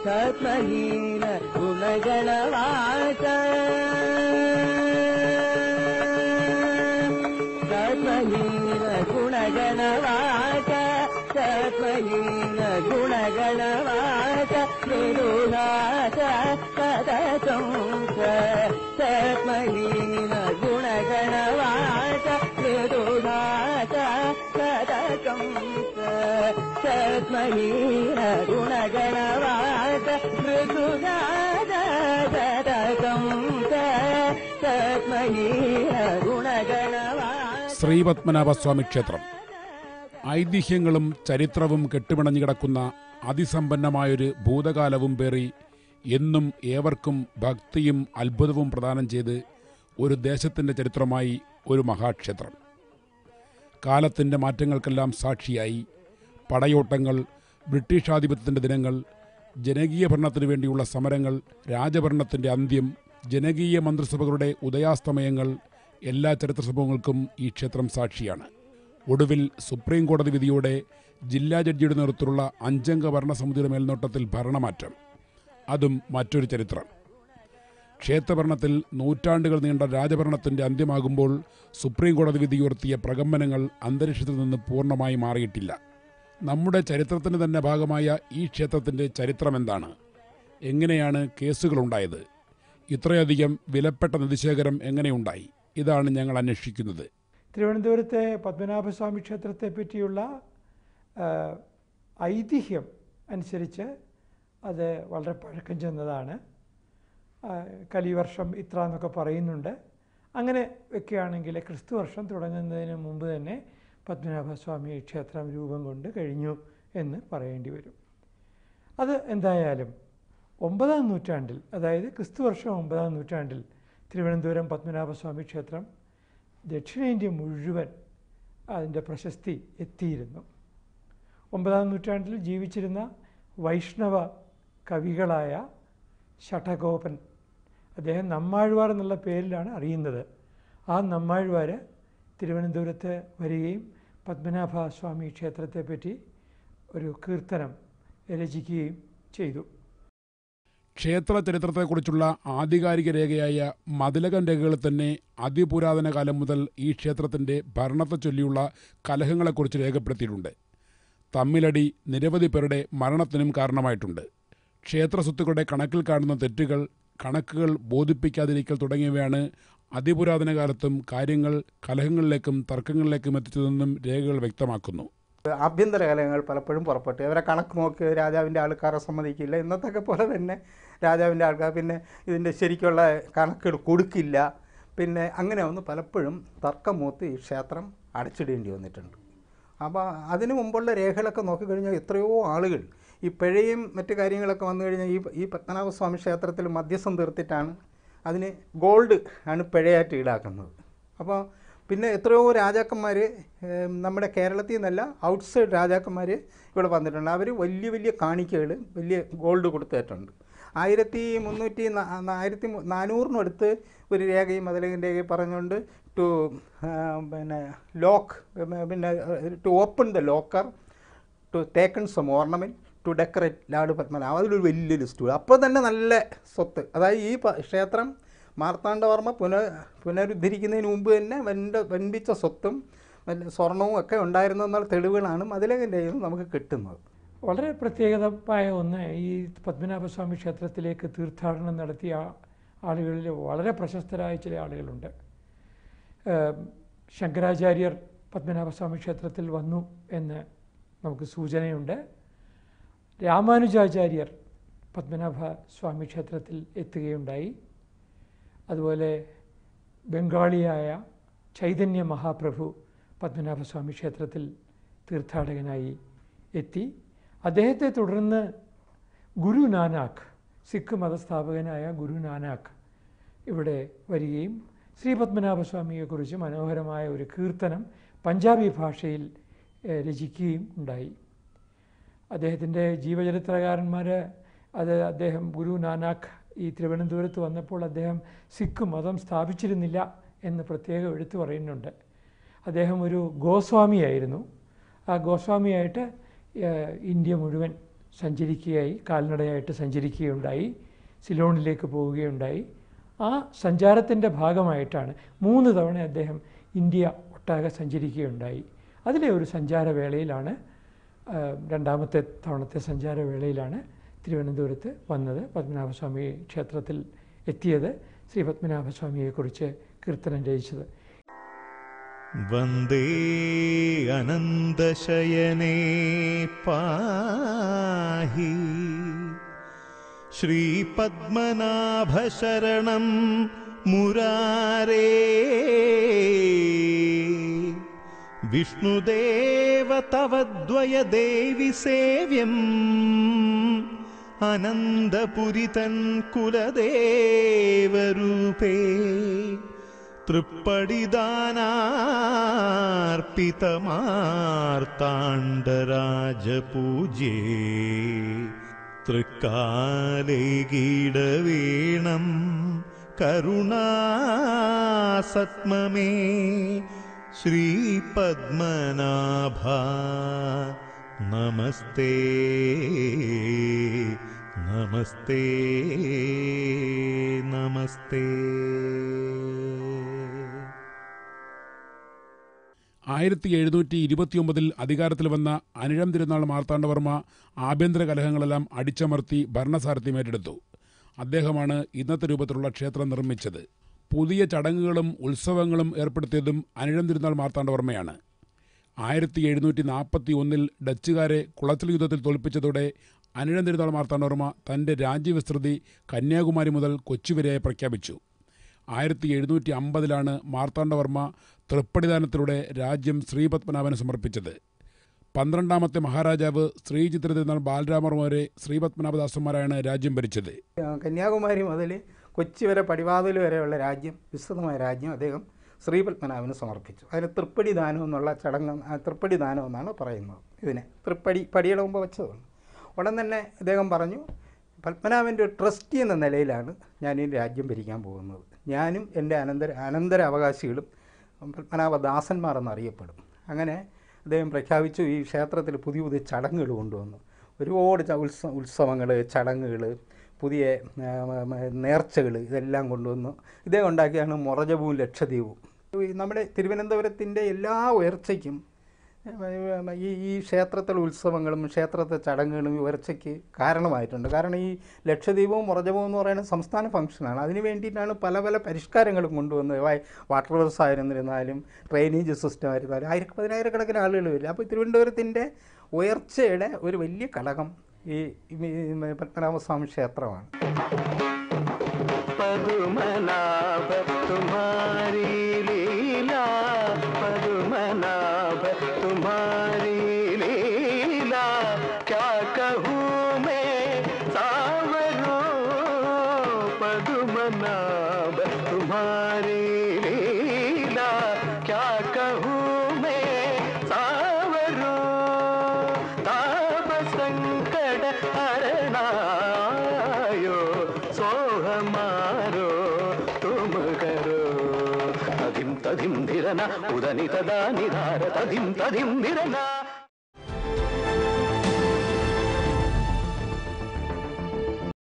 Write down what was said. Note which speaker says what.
Speaker 1: സത്മഹീന ഗുണഗണവാസ സത്മഹീന ഗുണഗണവാസ സത്മഹീന ഗുണഗണവാസ നിരുനാശ കഥസംസ സത്മഹീന ഗുണഗണവാസ നിരുനാശ കഥകംസ സത്മഹീന ഗുണഗണവാസ മൃദുനാദ കഥകംസ സത്മഹീന ഗുണഗണവാസ
Speaker 2: ശ്രീപത്മനാഭസ്വാമി ക്ഷേത്രം ഐതിഹ്യങ്ങളും ചരിത്രവും കെട്ടുപിണഞ്ഞു കിടക്കുന്ന അതിസമ്പന്നമായൊരു ഭൂതകാലവും പേറി എന്നും ഏവർക്കും ഭക്തിയും അത്ഭുതവും പ്രദാനം ചെയ്ത് ഒരു ദേശത്തിൻ്റെ ചരിത്രമായി ഒരു മഹാക്ഷേത്രം കാലത്തിൻ്റെ മാറ്റങ്ങൾക്കെല്ലാം സാക്ഷിയായി പടയോട്ടങ്ങൾ ബ്രിട്ടീഷാധിപത്യത്തിൻ്റെ ദിനങ്ങൾ ജനകീയ ഭരണത്തിനു വേണ്ടിയുള്ള സമരങ്ങൾ രാജഭരണത്തിൻ്റെ അന്ത്യം ജനകീയ മന്ത്രിസഭകളുടെ ഉദയാസ്തമയങ്ങൾ എല്ലാ ചരിത്ര സംഭവങ്ങൾക്കും ഈ ക്ഷേത്രം സാക്ഷിയാണ് ഒടുവിൽ സുപ്രീം കോടതി വിധിയോടെ ജില്ലാ ജഡ്ജിയുടെ നേതൃത്വത്തിലുള്ള അഞ്ചംഗ ഭരണസമിതിയുടെ മേൽനോട്ടത്തിൽ ഭരണമാറ്റം അതും മറ്റൊരു ചരിത്രം ക്ഷേത്രഭരണത്തിൽ നൂറ്റാണ്ടുകൾ നീണ്ട രാജഭരണത്തിന്റെ അന്ത്യമാകുമ്പോൾ സുപ്രീം കോടതി വിധി ഉയർത്തിയ പ്രകമ്പനങ്ങൾ അന്തരീക്ഷത്തിൽ നിന്ന് പൂർണ്ണമായി മാറിയിട്ടില്ല നമ്മുടെ ചരിത്രത്തിന്റെ തന്നെ ഭാഗമായ ഈ ക്ഷേത്രത്തിന്റെ ചരിത്രം എന്താണ് എങ്ങനെയാണ് കേസുകളുണ്ടായത് ഇത്രയധികം വിലപ്പെട്ട നിധിശേഖരം എങ്ങനെയുണ്ടായി ഇതാണ് ഞങ്ങൾ അന്വേഷിക്കുന്നത്
Speaker 3: തിരുവനന്തപുരത്തെ പത്മനാഭസ്വാമി ക്ഷേത്രത്തെ പറ്റിയുള്ള ആ, ഐതിഹ്യം അനുസരിച്ച് അത് വളരെ പഴക്കം ചെന്നതാണ് ആ, കലിവർഷം ഇത്ര എന്നൊക്കെ പറയുന്നുണ്ട് അങ്ങനെ വെക്കുകയാണെങ്കിൽ ക്രിസ്തു വർഷം തുടങ്ങുന്നതിന് മുമ്പ് തന്നെ പത്മനാഭസ്വാമി ക്ഷേത്രം രൂപം കൊണ്ട് കഴിഞ്ഞു എന്ന് പറയേണ്ടി വരും അത് എന്തായാലും ഒമ്പതാം നൂറ്റാണ്ടിൽ അതായത് ക്രിസ്തു വർഷം ഒമ്പതാം നൂറ്റാണ്ടിൽ തിരുവനന്തപുരം പത്മനാഭസ്വാമി ക്ഷേത്രം ദക്ഷിണേന്ത്യ മുഴുവൻ അതിൻ്റെ പ്രശസ്തി എത്തിയിരുന്നു ഒമ്പതാം നൂറ്റാണ്ടിൽ ജീവിച്ചിരുന്ന വൈഷ്ണവ കവികളായ ശഠഗോപൻ അദ്ദേഹം നമ്മാഴ്വാർ എന്നുള്ള പേരിലാണ് അറിയുന്നത് ആ നമ്മാഴ്വാർ തിരുവനന്തപുരത്ത് വരികയും പത്മനാഭ സ്വാമി ക്ഷേത്രത്തെപ്പറ്റി ഒരു കീർത്തനം രചിക്കുകയും ചെയ്തു
Speaker 2: ക്ഷേത്ര ചരിത്രത്തെക്കുറിച്ചുള്ള ആധികാരിക രേഖയായ മതിലകം രേഖകളിൽ തന്നെ അതിപുരാതന കാലം മുതൽ ഈ ക്ഷേത്രത്തിന്റെ ഭരണത്തെ ചൊല്ലിയുള്ള കലഹങ്ങളെക്കുറിച്ച് രേഖപ്പെടുത്തിയിട്ടുണ്ട് തമ്മിലടി നിരവധി പേരുടെ മരണത്തിനും കാരണമായിട്ടുണ്ട് ക്ഷേത്ര സ്വത്തുക്കളുടെ കണക്കിൽ കാണുന്ന തെറ്റുകൾ കണക്കുകൾ ബോധിപ്പിക്കാതിരിക്കൽ തുടങ്ങിയവയാണ് അതിപുരാതന കാലത്തും കാര്യങ്ങൾ കലഹങ്ങളിലേക്കും തർക്കങ്ങളിലേക്കും എത്തിച്ചതെന്നും രേഖകൾ വ്യക്തമാക്കുന്നു
Speaker 4: ആഭ്യന്തര കലഹങ്ങൾ പലപ്പോഴും പുറപ്പെട്ടു അവരെ കണക്ക് നോക്കി രാജാവിൻ്റെ ആൾക്കാരെ സമ്മതിക്കില്ല ഇന്നത്തൊക്കെ പോലെ തന്നെ രാജാവിൻ്റെ ആൾക്കാർ പിന്നെ ഇതിൻ്റെ ശരിക്കുള്ള കണക്കുകൾ കൊടുക്കില്ല പിന്നെ അങ്ങനെ ഒന്ന് പലപ്പോഴും തർക്കം മൂത്ത് ഈ ക്ഷേത്രം അടച്ചിടേണ്ടി വന്നിട്ടുണ്ട് അപ്പോൾ അതിനു മുമ്പുള്ള രേഖകളൊക്കെ നോക്കിക്കഴിഞ്ഞാൽ എത്രയോ ആളുകൾ ഈ പിഴയും മറ്റു കാര്യങ്ങളൊക്കെ വന്നു കഴിഞ്ഞാൽ ഈ ഈ പത്മനാഭസ്വാമി ക്ഷേത്രത്തിൽ മധ്യസ്ഥം തീർത്തിട്ടാണ് അതിന് ഗോൾഡ് ആണ് പിഴയായിട്ട് ഈടാക്കുന്നത് അപ്പോൾ പിന്നെ എത്രയോ രാജാക്കന്മാർ നമ്മുടെ കേരളത്തിൽ നിന്നല്ല ഔട്ട്സൈഡ് രാജാക്കന്മാർ ഇവിടെ വന്നിട്ടുണ്ട് അവർ വലിയ വലിയ കാണിക്കകൾ വലിയ ഗോൾഡ് കൊടുത്തിട്ടുണ്ട് ആയിരത്തി മുന്നൂറ്റി നാ- നാ- ആയിരത്തി മു- നാനൂറിനടുത്ത് ഒരു രേഖയും അതിലേക്കും രേഖയും പറഞ്ഞുകൊണ്ട് ടു പിന്നെ ലോക്ക് പിന്നെ to open the locker to taken some ornament to decorate lord Padmanabha അതിലൊരു വലിയ ലിസ്റ്റ് അപ്പോൾ തന്നെ നല്ല സ്വത്ത് അതായത് ഈ പ- ക്ഷേത്രം മാർത്താണ്ഡവർമ്മ പുന പുനരുദ്ധരിക്കുന്നതിന് മുമ്പ് തന്നെ വൻപ വൻപിച്ച സ്വത്തും വല്ല സ്വർണവും ഒക്കെ ഉണ്ടായിരുന്നെന്നുള്ള തെളിവുകളാണ് മതിലകൻ്റെ കയ്യിൽ നിന്ന് നമുക്ക് കിട്ടുന്നത്
Speaker 3: വളരെ പ്രത്യേകതമായ ഒന്ന് ഈ പത്മനാഭസ്വാമി ക്ഷേത്രത്തിലേക്ക് തീർത്ഥാടനം നടത്തിയ ആളുകളിൽ വളരെ പ്രശസ്തരായ ചില ആളുകളുണ്ട് ഏം, ശങ്കരാചാര്യർ പത്മനാഭസ്വാമി ക്ഷേത്രത്തിൽ വന്നു എന്ന് നമുക്ക് സൂചനയുണ്ട് രാമാനുജാചാര്യർ പത്മനാഭ സ്വാമി ക്ഷേത്രത്തിൽ എത്തുകയുണ്ടായി അതുപോലെ ബംഗാളിയായ ചൈതന്യ മഹാപ്രഭു പത്മനാഭസ്വാമി ക്ഷേത്രത്തിൽ തീർത്ഥാടകനായി എത്തി അദ്ദേഹത്തെ തുടർന്ന് ഗുരു നാനാക്ക് സിഖ് മതസ്ഥാപകനായ ഗുരു നാനാക്ക് ഇവിടെ വരികയും ശ്രീ പത്മനാഭസ്വാമിയെക്കുറിച്ച് മനോഹരമായ ഒരു കീർത്തനം പഞ്ചാബി ഭാഷയിൽ ഏഹ്, രചിക്കുകയും ഉണ്ടായി അദ്ദേഹത്തിൻ്റെ ജീവചരിത്രകാരന്മാർ അത് അദ്ദേഹം ഗുരു നാനാക്ക് ഈ തിരുവനന്തപുരത്ത് വന്നപ്പോൾ അദ്ദേഹം സിഖ് മതം സ്ഥാപിച്ചിരുന്നില്ല എന്ന് പ്രത്യേകം എടുത്തു പറയുന്നുണ്ട് അദ്ദേഹം ഒരു ഗോസ്വാമിയായിരുന്നു ആ ഗോസ്വാമിയായിട്ട് ഏഹ്, ഇന്ത്യ മുഴുവൻ സഞ്ചരിക്കുകയായി കാൽനടയായിട്ട് സഞ്ചരിക്കുകയുണ്ടായി സിലോണിലേക്ക് പോവുകയുണ്ടായി ആ സഞ്ചാരത്തിൻ്റെ ഭാഗമായിട്ടാണ് മൂന്ന് തവണ അദ്ദേഹം ഇന്ത്യ ഒട്ടാകെ സഞ്ചരിക്കുകയുണ്ടായി അതിലെ ഒരു സഞ്ചാരവേളയിലാണ് ആ, രണ്ടാമത്തെ തവണത്തെ സഞ്ചാരവേളയിലാണ് തിരുവനന്തപുരത്ത് വന്നത് പത്മനാഭസ്വാമി ക്ഷേത്രത്തിൽ എത്തിയത് ശ്രീ പത്മനാഭസ്വാമിയെക്കുറിച്ച് കീർത്തനം രചിച്ചത്
Speaker 5: വന്ദേ അനന്തശയനേ പാഹി ശ്രീപത്മനാഭശരണം മുരാരേ വിഷ്ണുദേവ തവദ്വയ ദേവി സേവ്യം അനന്തപുരിതൻ കുലദേവരൂപേ തൃപ്പടിദാനാർപ്പിതമാർത്താണ്ഡരാജപൂജ്യേ തൃക്കാലേകീടവീണം കരുണാസത്മമേ ശ്രീപത്മനാഭ നമസ്തേ നമസ്തേ നമസ്തേ
Speaker 2: ആയിരത്തി എഴുന്നൂറ്റി ഇരുപത്തിയൊമ്പതിൽ അധികാരത്തിൽ വന്ന അനിഴം തിരുനാൾ മാർത്താണ്ഡവർമ്മ ആഭ്യന്തര കലഹങ്ങളെല്ലാം അടിച്ചമർത്തി ഭരണസാരഥ്യം ഏറ്റെടുത്തു അദ്ദേഹമാണ് ഇന്നത്തെ രൂപത്തിലുള്ള ക്ഷേത്രം നിർമ്മിച്ചത് പുതിയ ചടങ്ങുകളും ഉത്സവങ്ങളും ഏർപ്പെടുത്തിയതും അനിഴം തിരുനാൾ മാർത്താണ്ഡവർമ്മയാണ് ആയിരത്തി എഴുന്നൂറ്റി നാൽപ്പത്തി ഒന്നിൽ ഡച്ചുകാരെ കുളച്ചൽ യുദ്ധത്തിൽ തോൽപ്പിച്ചതോടെ അനിഴം തിരുനാൾ മാർത്താണ്ഡവർമ്മ തൻ്റെ രാജ്യവിസ്തൃതി കന്യാകുമാരി മുതൽ കൊച്ചി വരെയായി പ്രഖ്യാപിച്ചു ആയിരത്തി എഴുന്നൂറ്റി അമ്പതിലാണ് മാർത്താണ്ഡവർമ്മ തൃപ്പടിദാനത്തിലൂടെ രാജ്യം ശ്രീപത്മനാഭന് സമർപ്പിച്ചത് പന്ത്രണ്ടാമത്തെ മഹാരാജാവ് ശ്രീചിത്ര തിരുനാൾ ബാലരാമവർമ്മ വരെ ശ്രീപത്മനാഭദാസന്മാരാണ് രാജ്യം ഭരിച്ചത്
Speaker 4: കന്യാകുമാരി മുതൽ കൊച്ചി വരെ പടിവാതിൽ വരെയുള്ള രാജ്യം വിസ്തൃതമായ രാജ്യം അദ്ദേഹം ശ്രീപത്മനാഭന് സമർപ്പിച്ചു അതിന് തൃപ്പടി ദാനം എന്നുള്ള ചടങ്ങ് ആ തൃപ്പടി ദാനം എന്നാണ് പറയുന്നത് ഇതിനെ തൃപ്പടി പടിയുടെ മുമ്പ് വെച്ചതാണ് ഉടൻ തന്നെ അദ്ദേഹം പറഞ്ഞു പത്മനാഭൻ്റെ ഒരു ട്രസ്റ്റി എന്ന നിലയിലാണ് ഞാൻ ഈ രാജ്യം ഭരിക്കാൻ പോകുന്നത് ഞാനും എൻ്റെ അനന്തര അനന്തര അവകാശികളും പത്മനാഭദാസന്മാർ എന്നറിയപ്പെടും അങ്ങനെ അദ്ദേഹം പ്രഖ്യാപിച്ചു ഈ ക്ഷേത്രത്തിൽ പുതിയ പുതിയ ചടങ്ങുകൾ കൊണ്ടുവന്നു ഒരുപാട് ച- ഉത്സവ ഉത്സവങ്ങൾ ചടങ്ങുകൾ പുതിയ നേർച്ചകൾ ഇതെല്ലാം കൊണ്ടുവന്നു ഇതേ ഉണ്ടാക്കിയാണ് മൊറജവും ലക്ഷദ്വീപും ഈ നമ്മുടെ തിരുവനന്തപുരത്തിൻ്റെ എല്ലാ ഉയർച്ചയ്ക്കും ഈ ഈ ക്ഷേത്രത്തിലെ ഉത്സവങ്ങളും ക്ഷേത്രത്തെ ചടങ്ങുകളും ഈ ഉയർച്ചയ്ക്ക് കാരണമായിട്ടുണ്ട് കാരണം ഈ ലക്ഷദ്വീപവും മുറജവും എന്ന് പറയുന്നത് സംസ്ഥാന ഫംഗ്ഷനാണ് അതിന് വേണ്ടിയിട്ടാണ് പല പല പരിഷ്കാരങ്ങളും കൊണ്ടുവന്നത് വാ- വാട്ടർ വർക്സ് ആയിരുന്നിരുന്നാലും ഡ്രെയിനേജ് സിസ്റ്റം ആയിരുന്നാലും ആയിരത്തി പതിനായിരക്കണക്കിന് ആളുകൾ വരും അപ്പോൾ തിരുവനന്തപുരത്തിൻ്റെ ഉയർച്ചയുടെ ഒരു വലിയ ഘടകം ഈ ഈ പത്മനാഭസ്വാമി ക്ഷേത്രമാണ്
Speaker 1: पद्मनाभ तुम्हारी लीला पद्मनाभ तुम्हारी लीला क्या कहूँ मैं सावरो पद्मनाभ तुम्हारी लीला क्या कहूँ मैं सावरो ताप संकट हरणायो सोहमारो तुम करो तधिम तधिम धिरना उदनि तदा निधार तधिम तधिम धिरना